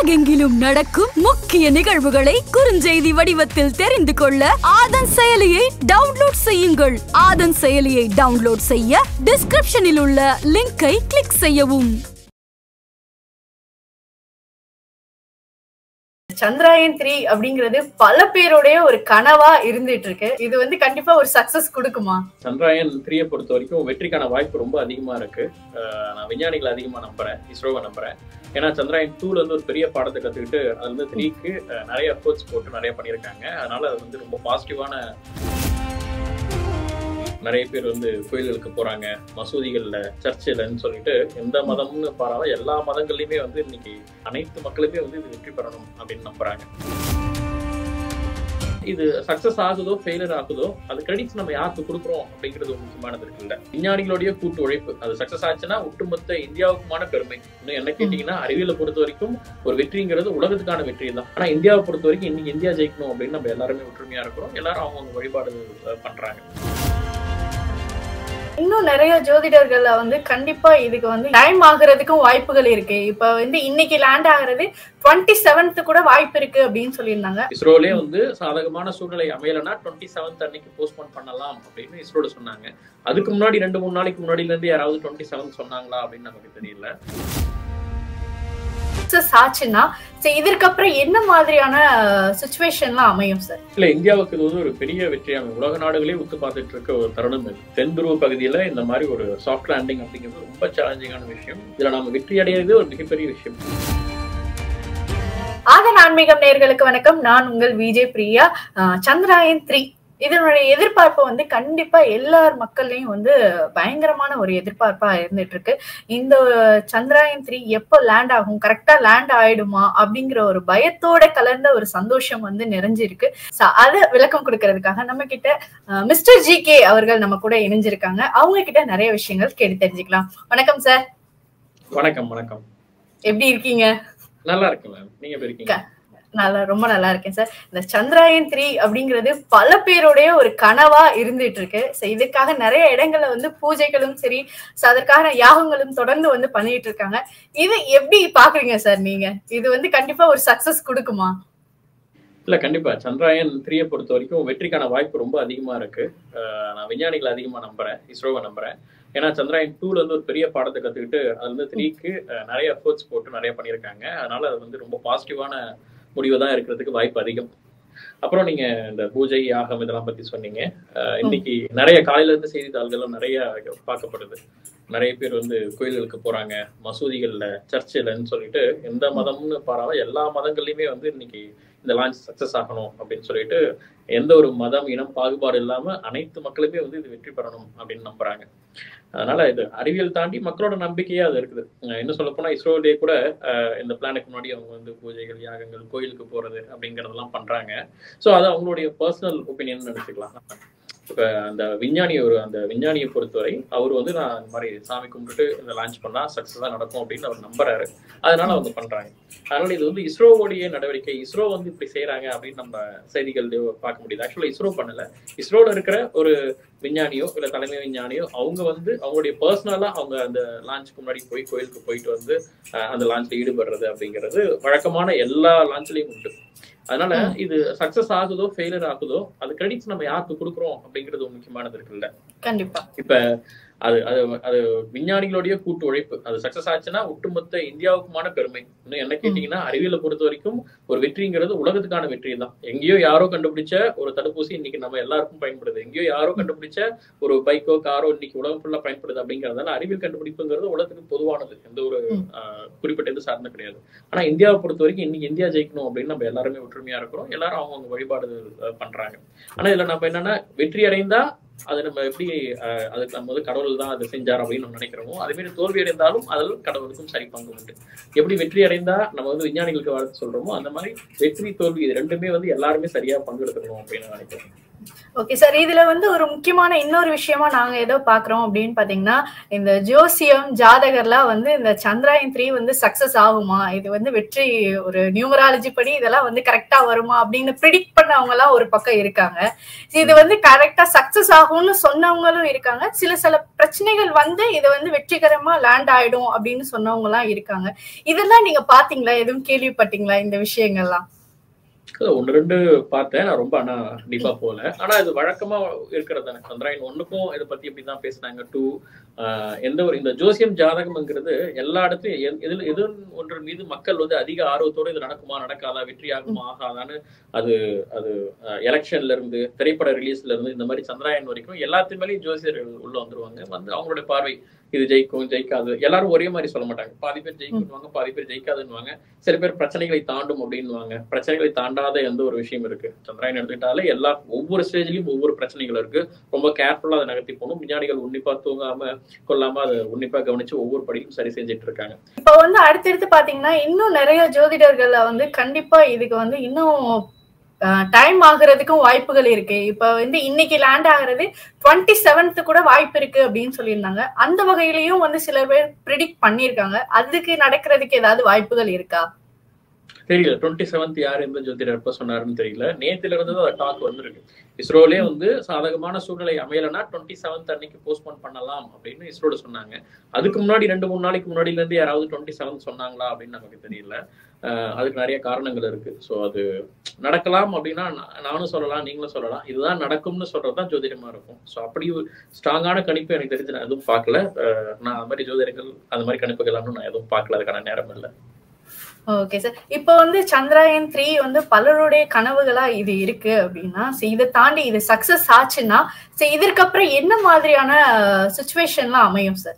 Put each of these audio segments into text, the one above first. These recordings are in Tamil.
உலகெங்கிலும் நடக்கும் முக்கிய நிகழ்வுகளை குறுஞ்செய்தி வடிவத்தில் தெரிந்து கொள்ள ஆதன் செயலியை டவுன்லோட் செய்யுங்கள் ஆதன் செயலியை டவுன்லோட் செய்ய டிஸ்கிரிப்ஷனில் உள்ள லிங்கை கிளிக் செய்யவும் சந்திராயன் த்ரீ அப்படிங்கிறது பல பேருடைய ஒரு கனவா இருந்துட்டு இருக்கு இது வந்து கண்டிப்பா ஒரு சக்சஸ் கொடுக்குமா சந்திராயன் த்ரீயை பொறுத்த வரைக்கும் வெற்றிக்கான வாய்ப்பு ரொம்ப அதிகமா இருக்கு அஹ் நான் விஞ்ஞானிகளை அதிகமா நம்புறேன் இஸ்ரோவை நம்புறேன் ஏன்னா சந்திராயன் டூல இருந்து ஒரு பெரிய பாடத்தை கத்துக்கிட்டு அதுல இருந்து த்ரீக்கு நிறைய எஃபர்ட்ஸ் போட்டு நிறைய பண்ணியிருக்காங்க அதனால அது வந்து ரொம்ப பாசிட்டிவான நிறைய பேர் வந்து கோயில்களுக்கு போறாங்க மசூதிகள்ல சர்ச்சில்னு சொல்லிட்டு எந்த மதம்னு பாராம எல்லா மதங்கள்லயுமே வந்து இன்னைக்கு அனைத்து மக்களுமே வந்து இது வெற்றி பெறணும் அப்படின்னு நம்புறாங்க இது சக்சஸ் ஆகுதோ ஃபெயிலியர் ஆகுதோ அது கிரெடிட்ஸ் நம்ம யாருக்கு கொடுக்குறோம் அப்படிங்கிறது ஒரு முக்கியமானது இருக்குல்ல விஞ்ஞானிகளுடைய கூட்டு உழைப்பு அது சக்சஸ் ஆச்சுன்னா ஒட்டுமொத்த இந்தியாவுக்குமான பெருமை இன்னும் என்ன கேட்டீங்கன்னா அறிவியலை பொறுத்த வரைக்கும் ஒரு வெற்றிங்கிறது உலகத்துக்கான வெற்றி தான் ஆனா இந்தியாவை பொறுத்த வரைக்கும் இன்னைக்கு இந்தியா ஜெயிக்கணும் அப்படின்னு நம்ம எல்லாருமே ஒற்றுமையா இருக்கிறோம் எல்லாரும் அவங்க வழிபாடு அஹ், பண்றாங்க இன்னும் நிறைய ஜோதிடர்கள்ல வந்து கண்டிப்பா இதுக்கு வந்து டைம் ஆகுறதுக்கும் வாய்ப்புகள் இருக்கு இப்ப வந்து இன்னைக்கு லேண்ட் ஆகுறது டுவெண்ட்டி செவன்த் கூட வாய்ப்பு இருக்கு அப்படின்னு சொல்லியிருந்தாங்க இஸ்ரோலே வந்து சாதகமான சூழ்நிலை அமையலைன்னா டுவெண்ட்டி செவன்த் அன்னைக்கு போஸ்ட்போன் பண்ணலாம் அப்படின்னு இஸ்ரோல சொன்னாங்க அதுக்கு முன்னாடி ரெண்டு மூணு நாளைக்கு முன்னாடில இருந்து யாராவது டுவெண்ட்டி செவன்த் சொன்னாங்களா அப்படின்னு நமக்கு தெரியல சக்சஸ் ஆச்சுன்னா சரி இதற்கப்புறம் என்ன மாதிரியான சுச்சுவேஷன்லாம் அமையும் சார் இல்ல இந்தியாவுக்கு இது வந்து ஒரு பெரிய வெற்றியாக உலக நாடுகளே உத்து பார்த்துட்டு இருக்க ஒரு தருணம் இது தென் துருவ பகுதியில இந்த மாதிரி ஒரு சாஃப்ட் லேண்டிங் அப்படிங்கிறது ரொம்ப சேலஞ்சிங்கான விஷயம் இதுல நம்ம வெற்றி அடையிறது ஒரு மிகப்பெரிய விஷயம் ஆதன் ஆன்மீகம் நேர்களுக்கு வணக்கம் நான் உங்கள் விஜய் பிரியா அஹ் சந்திராயன் த்ரீ இதனுடைய எதிர்பார்ப்பு வந்து கண்டிப்பா எல்லார் மக்கள்லயும் வந்து பயங்கரமான ஒரு எதிர்பார்ப்பா இருந்துட்டு இருக்கு இந்த சந்திராயன் த்ரீ எப்போ லேண்ட் ஆகும் கரெக்டா லேண்ட் ஆயிடுமா அப்படிங்கிற ஒரு பயத்தோட கலர்ந்த ஒரு சந்தோஷம் வந்து நிறைஞ்சிருக்கு So, அத விளக்கம் கொடுக்கறதுக்காக நம்ம கிட்ட மிஸ்டர் ஜி கே அவர்கள் நம்ம கூட இணைஞ்சிருக்காங்க அவங்க கிட்ட நிறைய விஷயங்கள் கேட்டு தெரிஞ்சுக்கலாம் வணக்கம் சார் வணக்கம் வணக்கம் எப்படி இருக்கீங்க நல்லா இருக்கு மேம் நீங்க எப்படி இருக்கீங்க நல்லா ரொம்ப நல்லா இருக்கேன் சார் இந்த சந்திராயன் த்ரீ அப்படிங்கிறது பல பேருடைய ஒரு கனவா இருந்துட்டு இருக்கு So, இதுக்காக நிறைய இடங்கள்ல வந்து பூஜைகளும் சரி so அதற்கான யாகங்களும் தொடர்ந்து வந்து பண்ணிட்டு இருக்காங்க இது எப்படி பாக்குறீங்க சார் நீங்க இது வந்து கண்டிப்பா ஒரு சக்சஸ் கொடுக்குமா இல்ல கண்டிப்பா சந்திராயன் த்ரீயை பொறுத்த வரைக்கும் வெற்றிக்கான வாய்ப்பு ரொம்ப அதிகமா இருக்கு அஹ் நான் விஞ்ஞானிகளை அதிகமா நம்புறேன் இஸ்ரோவை நம்புறேன் ஏன்னா சந்திராயன் டூல இருந்து ஒரு பெரிய பாடத்தை கத்துக்கிட்டு அதுல இருந்து த்ரீக்கு நிறைய எஃபர்ட்ஸ் போட்டு நிறைய பண்ணியிருக்காங்க அதனால அது வந்து ரொம்ப பாசிட்டிவான முடிவு தான் இருக்கிறதுக்கு வாய்ப்பு அதிகம் அப்புறம் நீங்க இந்த பூஜை யாகம் இதெல்லாம் பத்தி சொன்னீங்க அஹ் இன்னைக்கு நிறைய காலையில இருந்து செய்தித்தாள்களும் நிறைய பார்க்கப்படுது நிறைய பேர் வந்து கோயில்களுக்கு போறாங்க மசூதிகள்ல சர்ச்சில்னு சொல்லிட்டு எந்த மதம்னு பாராம எல்லா மதங்கள்லயுமே வந்து இன்னைக்கு இந்த லான்ச் சக்சஸ் ஆகணும் அப்படின்னு சொல்லிட்டு எந்த ஒரு மதம் இனம் பாகுபாடு இல்லாம அனைத்து மக்களுமே வந்து இது வெற்றி பெறணும் அப்படின்னு நம்புறாங்க அதனால இது அறிவியல் தாண்டி மக்களோட நம்பிக்கையா அது இருக்குது அஹ் இன்னும் சொல்ல போனா இஸ்ரோலே கூட அஹ் இந்த பிளானுக்கு முன்னாடி அவங்க வந்து பூஜைகள் யாகங்கள் கோயிலுக்கு போறது அப்படிங்கறதெல்லாம் பண்றாங்க ஸோ அது அவங்களுடைய பர்சனல் ஒப்பீனியன் நினைச்சுக்கலாம் இப்ப அந்த விஞ்ஞானி ஒரு அந்த விஞ்ஞானியை பொறுத்தவரை அவர் வந்து நான் இந்த மாதிரி சாமி கும்பிட்டுட்டு இந்த லான்ச் பண்ணா சக்சஸா நடக்கும் அப்படின்னு அவர் நம்புறாரு அதனால அவங்க பண்றாங்க அதனால இது வந்து இஸ்ரோவோடைய நடவடிக்கை இஸ்ரோ வந்து இப்படி செய்யறாங்க அப்படின்னு நம்ம செய்திகள் பார்க்க முடியுது ஆக்சுவலா இஸ்ரோ பண்ணல இஸ்ரோல இருக்கிற ஒரு விஞ்ஞானியோ இல்ல தலைமை விஞ்ஞானியோ அவங்க வந்து அவங்களுடைய பர்சனலா அவங்க அந்த லான்ச்சுக்கு முன்னாடி போய் கோயிலுக்கு போயிட்டு வந்து அஹ், அந்த லான்ச்ல ஈடுபடுறது அப்படிங்கிறது வழக்கமான எல்லா லான்ச்லயும் உண்டு அதனால இது சக்சஸ் ஆகுதோ ஃபெயிலியர் ஆகுதோ அது கிரெடிட்ஸ் நம்ம யாருக்கு கொடுக்குறோம் அப்படிங்கிறது ஒரு முக்கியமானது இருக்குல்ல கண்டிப்பா இப்ப அது அது அது விஞ்ஞானிகளுடைய கூட்டு உழைப்பு அது சக்சஸ் ஆச்சுன்னா ஒட்டுமொத்த இந்தியாவுக்குமான பெருமை இன்னும் என்ன கேட்டீங்கன்னா அறிவியலை பொறுத்த வரைக்கும் ஒரு வெற்றிங்கிறது உலகத்துக்கான வெற்றி தான் எங்கேயோ யாரோ கண்டுபிடிச்ச ஒரு தடுப்பூசி இன்னைக்கு நம்ம எல்லாருக்கும் பயன்படுது எங்கேயோ யாரோ கண்டுபிடிச்ச ஒரு பைக்கோ காரோ இன்னைக்கு உலகம் ஃபுல்லா பயன்படுது அப்படிங்கறதால அறிவியல் கண்டுபிடிப்புங்கிறது உலகத்துக்கு பொதுவானது எந்த ஒரு ஆஹ், குறிப்பிட்ட இது சார்ந்து கிடையாது ஆனா இந்தியாவை பொறுத்த வரைக்கும் இன்னைக்கு இந்தியா ஜெயிக்கணும் அப்படின்னு நம்ம எல்லாருமே ஒற்றுமையா இருக்கிறோம் எல்லாரும் அவங்கவுங்க வழிபாடு அஹ், பண்றாங்க ஆனா இதுல நம்ம என்னன்னா வெற்றி அடைந்தா அது நம்ம எப்படி அஹ், அதுக்கு நம்ம வந்து கடவுள் தான் அதை செஞ்சார் அப்படின்னு நம்ம நினைக்கிறோமோ அதே மாதிரி தோல்வி அடைந்தாலும் அதில் கடவுளுக்கும் சரி பங்கு உண்டு எப்படி வெற்றி அடைந்தா நம்ம வந்து விஞ்ஞானிகளுக்கு வாழ்த்து சொல்றோமோ அந்த மாதிரி வெற்றி தோல்வி இது ரெண்டுமே வந்து எல்லாருமே சரியா பங்கெடுத்துக்கணும் அப்படின்னு நான் நினைக்கிறேன் ஓகே சார் இதுல வந்து ஒரு முக்கியமான இன்னொரு விஷயமா நாங்க ஏதோ பாக்குறோம் அப்படின்னு பாத்தீங்கன்னா இந்த ஜோசியம் ஜாதகர்லாம் வந்து இந்த சந்திராயன் த்ரீ வந்து சக்சஸ் ஆகுமா இது வந்து வெற்றி ஒரு நியூமராலஜி படி இதெல்லாம் வந்து கரெக்டா வருமா அப்படின்னு ப்ரிடிக்ட் பண்ணவங்க எல்லாம் ஒரு பக்கம் இருக்காங்க இது வந்து கரெக்டா சக்சஸ் ஆகும்னு சொன்னவங்களும் இருக்காங்க சில சில பிரச்சனைகள் வந்து இது வந்து வெற்றிகரமா லேண்ட் ஆயிடும் அப்படின்னு சொன்னவங்க எல்லாம் இருக்காங்க இதெல்லாம் நீங்க பாத்தீங்களா எதுவும் கேள்விப்பட்டீங்களா இந்த விஷயங்கள்லாம் இல்ல, ஒண்ணு ரெண்டு பார்த்தேன் நான் ரொம்ப ஆனா டீப்பா போகல ஆனா இது வழக்கமா இருக்கிறது தானே சந்திராயன் ஒண்ணுக்கும் இதை பத்தி இப்படிதான் பேசுனாங்க டூ எந்த ஒரு இந்த ஜோசியம் ஜாதகம்ங்கிறது எல்லா இடத்துலயும் எ- எதுல எது ஒன்று மீது மக்கள் வந்து அதிக ஆர்வத்தோட இது நடக்குமா நடக்காதா வெற்றி ஆகுமா ஆகாதான்னு அது அது எலெக்ஷன்ல இருந்து திரைப்பட ரிலீஸ்ல இருந்து இந்த மாதிரி சந்திராயன் வரைக்கும் எல்லாத்து மேலேயும் ஜோசியர்கள் உள்ள வந்துருவாங்க வந்து அவங்களுடைய பார்வை இது ஜெயிக்கும் ஜெயிக்காது எல்லாரும் ஒரே மாதிரி சொல்ல மாட்டாங்க பாதி பேர் ஜெயிக்குவாங்க பாதி பேர் ஜெயிக்காதுன்னுவாங்க சில பேர் பிரச்சனைகளை தாண்டும் அப்படின்னுவாங்க பிரச்சனைகளை தாண்டாத எந்த ஒரு விஷயம் இருக்கு சந்திராயன் எடுத்துக்கிட்டாலே எல்லா ஒவ்வொரு ஸ்டேஜ்லயும் ஒவ்வொரு பிரச்சனைகள் இருக்கு ரொம்ப கேர்ஃபுல்லா அதை நகர்த்தி போகணும் விஞ்ஞானிகள் உன்னிப்பா தூங்காம கொள்ளாம அதை உன்னிப்பா கவனிச்சு ஒவ்வொரு படியும் சரி செஞ்சுட்டு இருக்காங்க இப்ப வந்து அடுத்தடுத்து பாத்தீங்கன்னா இன்னும் நிறைய ஜோதிடர்கள் வந்து கண்டிப்பா இதுக்கு வந்து இன்னும் டைம் ஆகுறதுக்கும் வாய்ப்புகள் இருக்கு இப்ப வந்து இன்னைக்கு லேண்ட் ஆகுறது டுவெண்ட்டி செவன்த் கூட வாய்ப்பு இருக்கு அப்படின்னு சொல்லியிருந்தாங்க அந்த வகையிலயும் வந்து சில பேர் ப்ரிடிக்ட் பண்ணிருக்காங்க அதுக்கு நடக்கிறதுக்கு ஏதாவது வாய்ப்புகள் இருக்கா தெரியல டுவெண்ட்டி செவன்த் யார் எந்த ஜோதிடர் எப்ப சொன்னாருன்னு தெரியல நேத்துல இருந்து தான் டாக் வந்திருக்கு இஸ்ரோலே வந்து சாதகமான சூழ்நிலை அமையலைன்னா டுவெண்ட்டி செவன்த் அன்னைக்கு போஸ்ட்போன் பண்ணலாம் அப்படின்னு இஸ்ரோல சொன்னாங்க அதுக்கு முன்னாடி ரெண்டு மூணு நாளைக்கு முன்னாடில இருந்து யாராவது டுவெண்ட்டி செவன்த் சொன்னாங்களா அப்படின்னு நமக்கு தெரியல அஹ் அதுக்கு நிறைய காரணங்கள் இருக்கு ஸோ அது நடக்கலாம் அப்படின்னா நா- நானும் சொல்லலாம் நீங்களும் சொல்லலாம் இதுதான் நடக்கும்னு சொல்றதுதான் ஜோதிடமா இருக்கும் ஸோ அப்படி ஒரு ஸ்ட்ராங்கான கணிப்பு எனக்கு தெரிஞ்சு நான் எதுவும் பார்க்கல அஹ் நான் அது மாதிரி ஜோதிடர்கள் அது மாதிரி கணிப்புகள் எல்லாம் நான் எதுவும் பார்க்கல அதுக்கான நேரம் இல்லை ஓகே சார் இப்போ வந்து சந்திராயன் த்ரீ வந்து பலருடைய கனவுகளா இது இருக்கு அப்படின்னா so இதை தாண்டி இது சக்சஸ் ஆச்சுன்னா so இதற்கப்புறம் என்ன மாதிரியான சுச்சுவேஷன்லாம் அமையும் சார்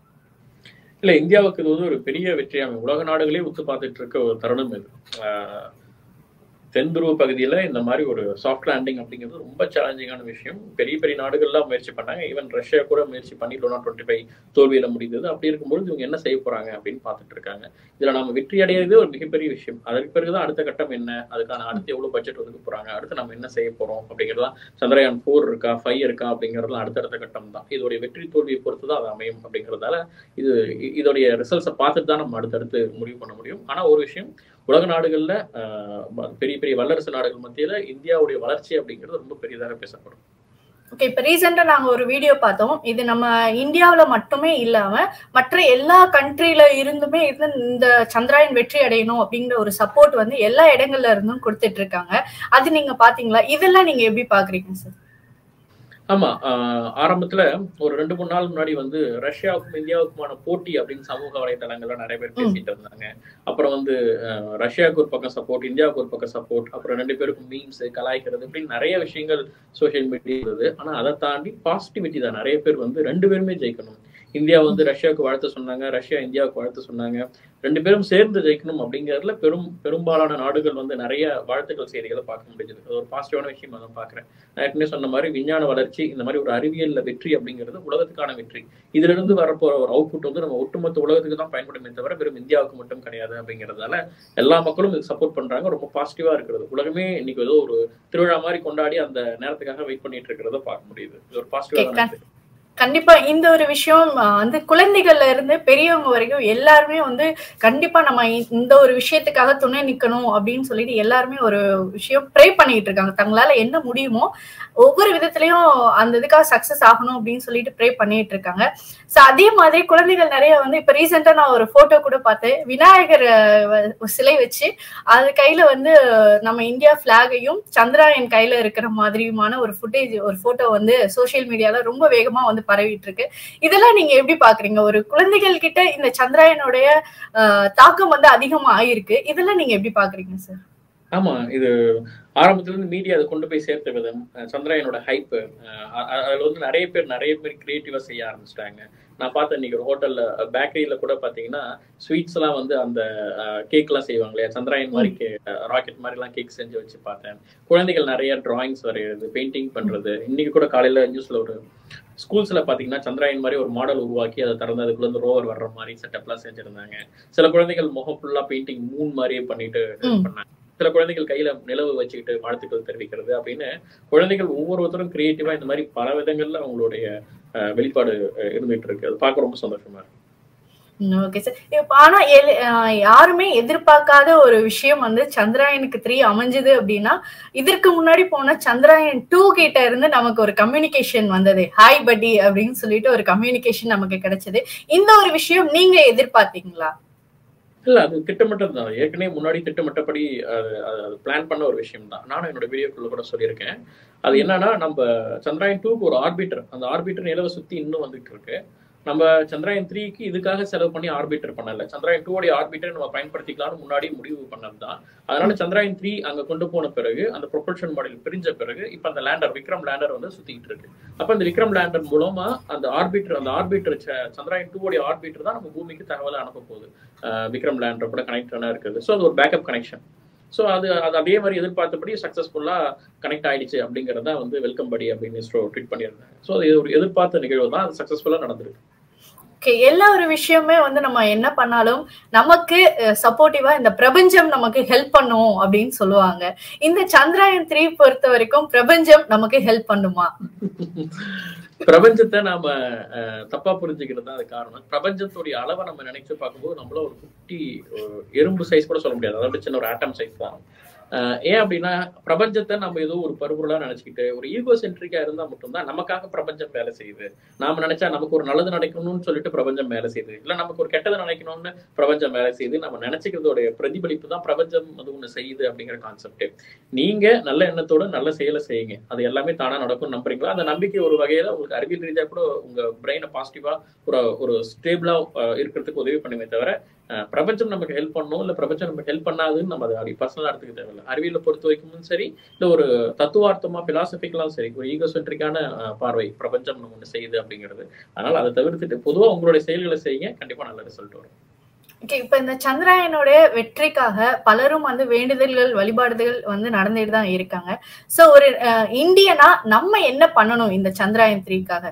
இல்ல இந்தியாவுக்கு இது வந்து ஒரு பெரிய வெற்றியாகும் உலக நாடுகளே உத்து பார்த்துட்டு இருக்க ஒரு தருணம் இது ஆஹ் தென் துருவ பகுதியில இந்த மாதிரி ஒரு சாஃப்ட் லேண்டிங் அப்படிங்கிறது ரொம்ப சேலஞ்சிங்கான விஷயம் பெரிய பெரிய நாடுகள்லாம் முயற்சி பண்ணாங்க ஈவன் ரஷ்யா கூட முயற்சி பண்ணி லோனா டுவெண்ட்டி ஃபைவ் தோல்வியில முடிந்தது அப்படி இருக்கும்போது இவங்க என்ன செய்ய போறாங்க அப்படின்னு பார்த்துட்டு இருக்காங்க இதுல நம்ம வெற்றி அடையிறது ஒரு மிகப்பெரிய விஷயம் அதற்கு பிறகுதான் அடுத்த கட்டம் என்ன அதுக்கான அடுத்து எவ்வளவு பட்ஜெட் ஒதுக்க போறாங்க அடுத்து நம்ம என்ன செய்ய போறோம் அப்படிங்கிறதுலாம் சந்திரயான் ஃபோர் இருக்கா ஃபைவ் இருக்கா அப்படிங்கிறதுலாம் அடுத்தடுத்த கட்டம் தான் இதோடைய வெற்றி தோல்வியை பொறுத்து தான் அது அமையும் அப்படிங்கிறதால இது இ- இதோடைய ரிசல்ட்ஸை பார்த்துட்டு தான் நம்ம அடுத்தடுத்து முடிவு பண்ண முடியும் ஆனா ஒரு விஷயம் உலக நாடுகள்ல ஆஹ், ம- பெரிய பெரிய வல்லரசு நாடுகள் மத்தியில இந்தியாவுடைய வளர்ச்சி அப்படிங்கிறது ரொம்ப பெரிதாக பேசப்படும் ஓகே இப்ப ரீசெண்டா நாங்க ஒரு வீடியோ பார்த்தோம் இது நம்ம இந்தியாவுல மட்டுமே இல்லாம மற்ற எல்லா கண்ட்ரில இருந்துமே இது இந்த சந்திராயன் வெற்றி அடையணும் அப்படிங்கிற ஒரு சப்போர்ட் வந்து எல்லா இடங்கள்ல இருந்தும் கொடுத்துட்டு இருக்காங்க அது நீங்க பாத்தீங்களா இதெல்லாம் நீங்க எப்படி பாக்குறீங்க சார் ஆமா ஆஹ், ஆரம்பத்துல ஒரு ரெண்டு மூணு நாள் முன்னாடி வந்து ரஷ்யாவுக்கும் இந்தியாவுக்குமான போட்டி அப்படின்னு சமூக வலைதளங்கள்ல நிறைய பேர் பேசிட்டு இருந்தாங்க அப்புறம் வந்து ஆஹ், ரஷ்யாவுக்கு ஒரு பக்கம் சப்போர்ட் இந்தியாவுக்கு ஒரு பக்கம் சப்போர்ட் அப்புறம் ரெண்டு பேருக்கும் மீம்ஸ் கலாய்க்கிறது இப்படின்னு நிறைய விஷயங்கள் சோஷியல் மீடியா இருந்தது ஆனா அதை தாண்டி பாசிட்டிவிட்டி தான் நிறைய பேர் வந்து ரெண்டு பேருமே ஜெயிக்கணும் இந்தியா வந்து ரஷ்யாவுக்கு வாழ்த்து சொன்னாங்க ரஷ்யா இந்தியாவுக்கு வாழ்த்து சொன்னாங்க ரெண்டு பேரும் சேர்ந்து ஜெயிக்கணும் அப்படிங்கறதுல பெரும் பெரும்பாலான நாடுகள் வந்து நிறைய வாழ்த்துக்கள் செய்திகளை பார்க்க முடிஞ்சது அது ஒரு பாசிட்டிவான விஷயம் நான் பாக்குறேன் நான் ஏற்கனவே சொன்ன மாதிரி விஞ்ஞான வளர்ச்சி இந்த மாதிரி ஒரு அறிவியல்ல வெற்றி அப்படிங்கிறது உலகத்துக்கான வெற்றி இதுல இருந்து வரப்போற ஒரு அவுட்புட் வந்து நம்ம ஒட்டுமொத்த உலகத்துக்கு தான் பயன்படுமே தவிர வெறும் இந்தியாவுக்கு மட்டும் கிடையாது அப்படிங்கிறதால எல்லா மக்களும் இதுக்கு சப்போர்ட் பண்றாங்க ரொம்ப பாசிட்டிவா இருக்கிறது உலகமே இன்னைக்கு ஏதோ ஒரு திருவிழா மாதிரி கொண்டாடி அந்த நேரத்துக்காக வெயிட் பண்ணிட்டு இருக்கிறத பார்க்க முடியுது இது ஒரு பாசிட்டிவா Okay, கண்டிப்பா இந்த ஒரு விஷயம் அஹ், வந்து குழந்தைகள்ல இருந்து பெரியவங்க வரைக்கும் எல்லாருமே வந்து கண்டிப்பா நம்ம இ- இந்த ஒரு விஷயத்துக்காக துணை நிக்கணும் அப்படின்னு சொல்லிட்டு எல்லாருமே ஒரு விஷயம் ப்ரே பண்ணிட்டு இருக்காங்க தங்களால என்ன முடியுமோ ஒவ்வொரு விதத்திலயும் அந்த இதுக்காக சக்சஸ் ஆகணும் அப்படின்னு சொல்லிட்டு ப்ரே பண்ணிட்டு இருக்காங்க சோ அதே மாதிரி குழந்தைகள் நிறைய வந்து இப்ப ரீசெண்டா நான் ஒரு போட்டோ கூட பார்த்தேன் விநாயகர் அஹ், வ- ஒரு சிலை வச்சு அது கையில வந்து நம்ம இந்தியா பிளாகையும் சந்திராயன் கையில இருக்கிற மாதிரியுமான ஒரு ஃபுட்டேஜ் ஒரு போட்டோ வந்து சோஷியல் மீடியால ரொம்ப வேகமா வந்து பரவிட்டு இருக்கு இதெல்லாம் நீங்க எப்படி பாக்குறீங்க ஒரு குழந்தைகள் கிட்ட இந்த சந்திராயனுடைய அஹ், தாக்கம் வந்து அதிகமா ஆயிருக்கு இதெல்லாம் நீங்க எப்படி பாக்குறீங்க சார் ஆமா இது ஆரம்பத்துல இருந்து மீடியா அதை கொண்டு போய் சேர்த்த விதம் அஹ் சந்திராயனோட ஹைப் அதுல வந்து நிறைய பேர் நிறைய பேர் கிரியேட்டிவா செய்ய ஆரம்பிச்சிட்டாங்க நான் பார்த்தேன் இன்னைக்கு ஒரு ஹோட்டல்ல பேக்கரியில கூட பாத்தீங்கன்னா ஸ்வீட்ஸ் எல்லாம் வந்து அந்த கேக் எல்லாம் செய்வாங்க இல்லையா சந்திராயன் மாதிரி ராக்கெட் மாதிரி எல்லாம் கேக் செஞ்சு வச்சு பார்த்தேன் குழந்தைகள் நிறைய டிராயிங்ஸ் வரைகிறது பெயிண்டிங் பண்றது இன்னைக்கு கூட காலையில நியூஸ்ல ஒரு ஸ்கூல்ஸ்ல பாத்தீங்கன்னா சந்திராயன் மாதிரி ஒரு மாடல் உருவாக்கி அதை திறந்து அதுக்குள்ள இருந்து ரோவர் வர்ற மாதிரி செட்டப்லாம் செஞ்சிருந்தாங்க சில குழந்தைகள் முகம் ஃபுல்லா பெயிண்டிங் மூன் மாதிரியே பண்ணிட்டு ம். பண்ணாங்க சில குழந்தைகள் கையில நிலவு வச்சுக்கிட்டு வாழ்த்துக்கள் தெரிவிக்கிறது அப்படின்னு குழந்தைகள் ஒவ்வொருத்தரும் கிரியேட்டிவா இந்த மாதிரி பல விதங்கள்ல அவங்களுடைய அஹ், வெளிப்பாடு அஹ், இருந்துட்டு இருக்கு அது பார்க்க ரொம்ப சந்தோஷமா இருக்கு ஓகே சார் இப்ப ஆனா எல்- ஆஹ் யாருமே எதிர்பார்க்காத ஒரு விஷயம் வந்து சந்திராயனுக்கு த்ரீ அமைஞ்சது அப்படின்னா இதற்கு முன்னாடி போன சந்திராயன் டூ கிட்ட இருந்து நமக்கு ஒரு கம்யூனிகேஷன் வந்தது ஹாய் பட்டி அப்படின்னு சொல்லிட்டு ஒரு கம்யூனிகேஷன் நமக்கு கிடைச்சது இந்த ஒரு விஷயம் நீங்க எதிர்பார்த்தீங்களா இல்ல அது திட்டமிட்டது தான் ஏற்கனவே முன்னாடி திட்டமிட்டபடி அது அது பிளான் பண்ண ஒரு விஷயம் தான் நானும் என்னோட வீடியோக்குள்ள கூட சொல்லியிருக்கேன் அது என்னன்னா நம்ம சந்திராயன் டூக்கு ஒரு ஆர்பிட்டர் அந்த ஆர்பிட்டர் நிலவை சுத்தி இன்னும் வந்துட்டு இருக்கு நம்ம சந்திராயன் த்ரீக்கு இதுக்காக செலவு பண்ணி ஆர்பிட்டர் பண்ணல சந்திராயன் டூ உடைய ஆர்பிட்டர் நம்ம பயன்படுத்திக்கலாம்னு முன்னாடி முடிவு பண்ணது தான் அதனால சந்திராயன் த்ரீ அங்க கொண்டு போன பிறகு அந்த ப்ரொபல்ஷன் மாடல் பிரிஞ்ச பிறகு இப்ப அந்த லேண்டர் விக்ரம் லேண்டர் வந்து சுத்திட்டு இருக்கு அப்ப அந்த விக்ரம் லேண்டர் மூலமா அந்த ஆர்பிட்டர் அந்த ஆர்பிட்டர் சந்திராயன் டூ உடைய ஆர்பிட்டர் தான் நம்ம பூமிக்கு தகவலை அனுப்ப போகுது அஹ் விக்ரம் லேண்டர் கூட கனெக்டடாக இருக்குது ஸோ அது ஒரு பேக்கப் கனெக்ஷன் ஸோ அது அது அதே மாதிரி எதிர்பார்த்தபடி சக்ஸஸ்ஃபுல்லாக கனெக்ட் ஆயிடுச்சு அப்படிங்கிறத வந்து வெல்கம் படி அப்படின்னு இஸ்ரோ ட்வீட் பண்ணியிருந்தாங்க ஸோ அது ஒரு எதிர்பார்த்த நிகழ்வு தான் அது சக்ஸஸ்ஃபுல்லாக நடந்திருக்கு ஓகே எல்லா ஒரு விஷயமே வந்து நம்ம என்ன பண்ணாலும் நமக்கு சப்போர்ட்டிவா இந்த பிரபஞ்சம் நமக்கு ஹெல்ப் பண்ணும் அப்படின்னு சொல்லுவாங்க இந்த சந்திராயன் த்ரீ பொறுத்த வரைக்கும் பிரபஞ்சம் நமக்கு ஹெல்ப் பண்ணுமா பிரபஞ்சத்தை நாம அஹ், தப்பா புரிஞ்சுக்கிறது தான் அது காரணம் பிரபஞ்சத்துடைய அளவை நம்ம நினைச்சு பார்க்கும்போது நம்மள ஒரு குட்டி ஒரு எறும்பு சைஸ் கூட சொல்ல முடியாது அதாவது சின்ன ஒரு ஆட்டம் சைஸ் தான் அஹ், ஏன் அப்படின்னா பிரபஞ்சத்தை நம்ம ஏதோ ஒரு பருபொருளா நினைச்சுக்கிட்டு ஒரு ஈகோ சென்ட்ரிக்கா இருந்தா மட்டும்தான் நமக்காக பிரபஞ்சம் வேலை செய்யுது நாம நினைச்சா நமக்கு ஒரு நல்லது நடக்கணும்னு சொல்லிட்டு பிரபஞ்சம் வேலை செய்யுது இல்ல நமக்கு ஒரு கெட்டது நினைக்கணும்னு பிரபஞ்சம் வேலை செய்யுது நம்ம நினைச்சுக்கிறதோடைய பிரதிபலிப்பு தான் பிரபஞ்சம் அது ஒண்ணு செய்யுது அப்படிங்கிற கான்செப்ட் நீங்க நல்ல எண்ணத்தோட நல்ல செயலை செய்யுங்க அது எல்லாமே தானா நடக்கும் நம்புறீங்களா அந்த நம்பிக்கை ஒரு வகையில உங்களுக்கு அறிவியல் ரீதியா கூட உங்க பிரெயினை பாசிட்டிவா ஒரு ஒரு ஸ்டேபிளா இருக்கிறதுக்கு உதவி பண்ணுமே தவிர அஹ், பிரபஞ்சம் நமக்கு ஹெல்ப் பண்ணும் இல்ல பிரபஞ்சம் நமக்கு ஹெல்ப் பண்ணாதுன்னு நம்ம அதை அப்படி பர்சனலா எடுத்துக்க தேவையில்லை அறிவியலை பொறுத்த வரைக்கும் சரி இல்ல ஒரு தத்துவார்த்தமா பிலாசபிக்கெல்லாம் சரி ஒரு ஈகோ சென்ட்ரிக்கான பார்வை பிரபஞ்சம் நம்ம ஒண்ணு செய்யுது அப்படிங்கிறது அதனால அதை தவிர்த்துட்டு பொதுவா உங்களுடைய செயல்களை செய்யுங்க கண்டிப்பா நல்ல ரிசல்ட் வரும் ஓகே இப்ப இந்த சந்திராயனோட வெற்றிக்காக பலரும் வந்து வேண்டுதல்கள் வழிபாடுகள் வந்து நடந்துட்டு தான் இருக்காங்க சோ ஒரு அஹ், இந்தியனா நம்ம என்ன பண்ணணும் இந்த சந்திராயன் த்ரீக்காக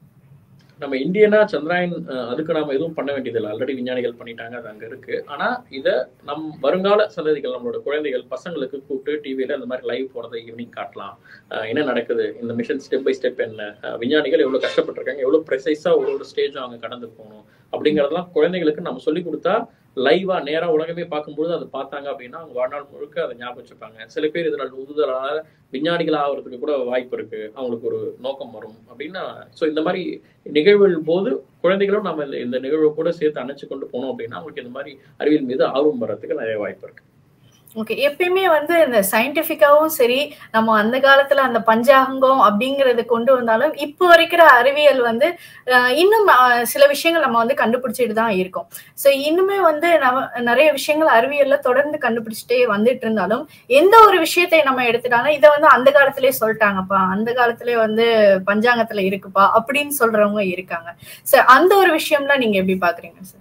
நம்ம இந்தியனா சந்திராயன் அஹ், அதுக்கு நாம எதுவும் பண்ண வேண்டியதில்லை ஆல்ரெடி விஞ்ஞானிகள் பண்ணிட்டாங்க அது அங்க இருக்கு ஆனா இத நம் வருங்கால சந்ததிகள் நம்மளோட குழந்தைகள் பசங்களுக்கு கூப்பிட்டு டிவியில இந்த மாதிரி லைவ் போறதை ஈவினிங் காட்டலாம் அஹ், என்ன நடக்குது இந்த மிஷன் ஸ்டெப் பை ஸ்டெப் என்ன அஹ், விஞ்ஞானிகள் எவ்வளவு கஷ்டப்பட்டிருக்காங்க எவ்வளவு ப்ரெசைஸா ஒரு ஒரு ஸ்டேஜும் அவங்க கடந்து போகணும் அப்படிங்கறதெல்லாம் குழந்தைகளுக்கு நம்ம சொல்லி கொடுத்தா லைவா நேரா உலகமே பார்க்கும்போது அதை பார்த்தாங்க அப்படின்னா அவங்க வாழ்நாள் முழுக்க அதை ஞாபகம் வச்சுப்பாங்க சில பேர் இதனால் உறுதலால விஞ்ஞானிகள் ஆகிறதுக்கு கூட வாய்ப்பு இருக்கு அவங்களுக்கு ஒரு நோக்கம் வரும் அப்படின்னா ஸோ இந்த மாதிரி நிகழ்வுகள் போது குழந்தைகளும் நம்ம இந்த- இந்த நிகழ்வை கூட சேர்த்து அணைச்சு கொண்டு போனோம் அப்படின்னா அவங்களுக்கு இந்த மாதிரி அறிவியல் மீது ஆர்வம் வர்றதுக்கு நிறைய வாய்ப்பு இருக்கு ஓகே எப்பயுமே வந்து இந்த சயின்டிபிக்காவும் சரி நம்ம அந்த காலத்துல அந்த பஞ்சாங்கம் அப்படிங்கறது கொண்டு வந்தாலும் இப்போ வரைக்கிற அறிவியல் வந்து அஹ், இன்னும் அஹ், சில விஷயங்கள் நம்ம வந்து கண்டுபிடிச்சிட்டு தான் இருக்கோம் ஸோ இன்னுமே வந்து நம்ம நிறைய விஷயங்கள் அறிவியல்ல தொடர்ந்து கண்டுபிடிச்சிட்டே வந்துட்டு இருந்தாலும் எந்த ஒரு விஷயத்தை நம்ம எடுத்துட்டாலும் இதை வந்து அந்த காலத்திலே சொல்லிட்டாங்கப்பா அந்த காலத்திலே வந்து பஞ்சாங்கத்துல இருக்குப்பா அப்படின்னு சொல்றவங்க இருக்காங்க சார் அந்த ஒரு விஷயம்லாம் நீங்க எப்படி பாக்குறீங்க சார்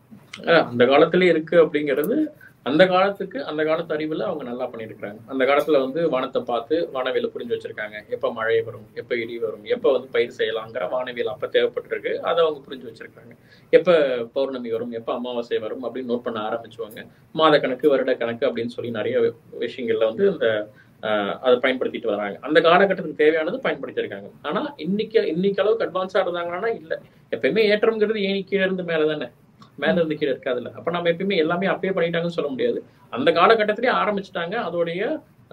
அஹ் அந்த காலத்திலே இருக்கு அப்படிங்கிறது அந்த காலத்துக்கு அந்த காலத்து அறிவுல அவங்க நல்லா பண்ணியிருக்கிறாங்க அந்த காலத்துல வந்து வானத்தை பார்த்து வானவியல புரிஞ்சு வச்சிருக்காங்க எப்ப மழை வரும் எப்ப இடி வரும் எப்ப வந்து பயிர் செய்யலாங்கிற வானவியல் அப்ப தேவைப்பட்டிருக்கு அதை அவங்க புரிஞ்சு வச்சிருக்காங்க எப்ப பௌர்ணமி வரும் எப்ப அமாவாசை வரும் அப்படின்னு நோட் பண்ண ஆரம்பிச்சுவாங்க மாத கணக்கு வருட கணக்கு அப்படின்னு சொல்லி நிறைய விஷயங்கள்ல வந்து இந்த ஆஹ் அதை பயன்படுத்திட்டு வராங்க அந்த காலகட்டத்துக்கு தேவையானது பயன்படுத்தியிருக்காங்க ஆனா இன்னைக்கு இன்னைக்கு அளவுக்கு அட்வான்ஸா இருந்தாங்கன்னா இல்ல எப்பயுமே ஏற்றம்ங்கிறது ஏனி கீழே இருந்து மேல தானே மேல இருந்து கீழே இருக்காதுல்ல அப்ப நம்ம எப்பயுமே எல்லாமே அப்பயே பண்ணிட்டாங்கன்னு சொல்ல முடியாது அந்த காலகட்டத்திலேயே ஆரம்பிச்சுட்டாங்க அதோடைய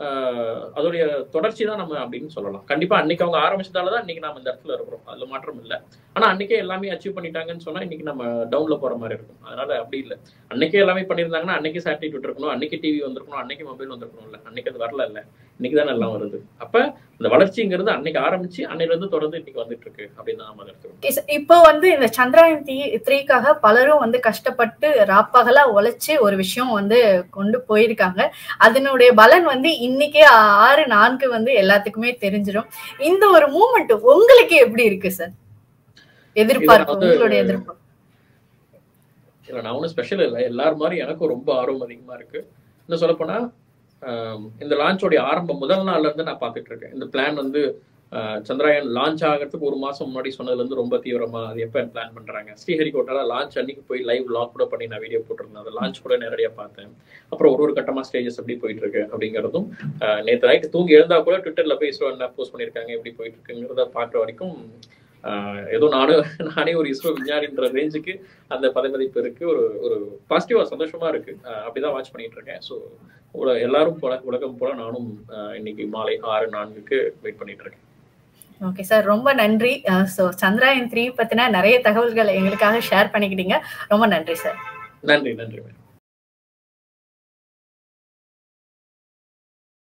ஆஹ் அதோடைய தொடர்ச்சி தான் நம்ம அப்படின்னு சொல்லலாம் கண்டிப்பா அன்னைக்கு அவங்க ஆரம்பிச்சதால தான் இன்னைக்கு நம்ம இந்த இடத்துல இருக்கிறோம் அதுல மாற்றம் இல்லை ஆனா அன்னைக்கே எல்லாமே அச்சீவ் பண்ணிட்டாங்கன்னு சொன்னா இன்னைக்கு நம்ம டவுன்ல போற மாதிரி இருக்கும் அதனால அப்படி இல்லை அன்னைக்கே எல்லாமே பண்ணியிருந்தாங்கன்னா அன்னைக்கு சேட்டலைட் விட்டுருக்கணும் அன்னைக்கு டிவி வந்திருக்கணும் அன்னைக்கு மொபைல் வந்திருக்கணும் இல்ல அன்னைக்கு அது வரல இல்ல இன்னைக்கு தான் எல்லாம் வருது அப்ப இந்த வளர்ச்சிங்கிறது அன்னைக்கு ஆரம்பிச்சு அன்னையில இருந்து தொடர்ந்து இன்னைக்கு வந்துட்டு இருக்கு அப்படின்னு தான் நம்ம அதை எடுத்துக்கணும் Okay, sir. இப்போ வந்து இந்த சந்திராயன் த்ரீ த்ரீக்காக பலரும் வந்து கஷ்டப்பட்டு ராப்பகலா உழைச்சு ஒரு விஷயம் வந்து கொண்டு போயிருக்காங்க அதனுடைய பலன் வந்து இன்னைக்கே ஆறு நான்கு வந்து எல்லாத்துக்குமே தெரிஞ்சிடும் இந்த ஒரு மூமெண்ட் உங்களுக்கு எப்படி இருக்கு சார் எதிர்பார்ப்பு வந்து- உங்களுடைய எதிர்பார்ப்பு இல்ல நான் ஒன்றும் ஸ்பெஷல் இல்லை எல்லாரும் மாதிரி எனக்கும் ரொம்ப ஆர்வம் அதிகமா இருக்கு இன்னும் சொல்லப்போனா ஆம், இந்த லான்ச்சோடைய ஆரம்பம் முதல் நாள்ல இருந்து நான் பார்த்துட்டு இருக்கேன் இந்த பிளான் வந்து அஹ், சந்திராயன் லான்ச் ஆகிறதுக்கு ஒரு மாசம் முன்னாடி சொன்னதுல இருந்து ரொம்ப தீவிரமா அது எப்ப பிளான் பண்றாங்க ஸ்ரீஹரிகோட்டால லான்ச் அன்னைக்கு போய் லைவ் லாக் கூட பண்ணி நான் வீடியோ போட்டிருந்தேன் அந்த லான்ச் கூட நேரடியா பார்த்தேன் அப்புறம் ஒரு ஒரு கட்டமா ஸ்டேஜஸ் எப்படி போயிட்டு இருக்கு அப்படிங்கிறதும் அஹ், நேத்து நைட்டு தூங்கி எழுந்தா கூட ட்விட்டர்ல போய் இஸ்ரோ என்ன போஸ்ட் பண்ணிருக்காங்க எப்படி போயிட்டு இருக்குங்கிறத பார்க்குற வரைக்கும் ஆஹ் ஏதோ நானும் நானே ஒரு இஸ்ரோ விஞ்ஞானின்ற ரேஞ்சுக்கு அந்த பதமதிப்பு இருக்கு ஒரு ஒரு பாசிட்டிவா சந்தோஷமா இருக்கு ஆஹ் அப்படிதான் வாட்ச் பண்ணிட்டு இருக்கேன் ஸோ எல்லாரும் போல உலகம் போல நானும் ஆஹ் இன்னைக்கு மாலை ஆறு நான்குக்கு வெயிட் பண்ணிட்டு இருக்கேன் ஓகே சார் ரொம்ப நன்றி ஸோ சந்திராயன் த்ரீ பத்தின நிறைய தகவல்களை எங்களுக்காக ஷேர் பண்ணிக்கிட்டீங்க ரொம்ப நன்றி சார் நன்றி நன்றி மேடம்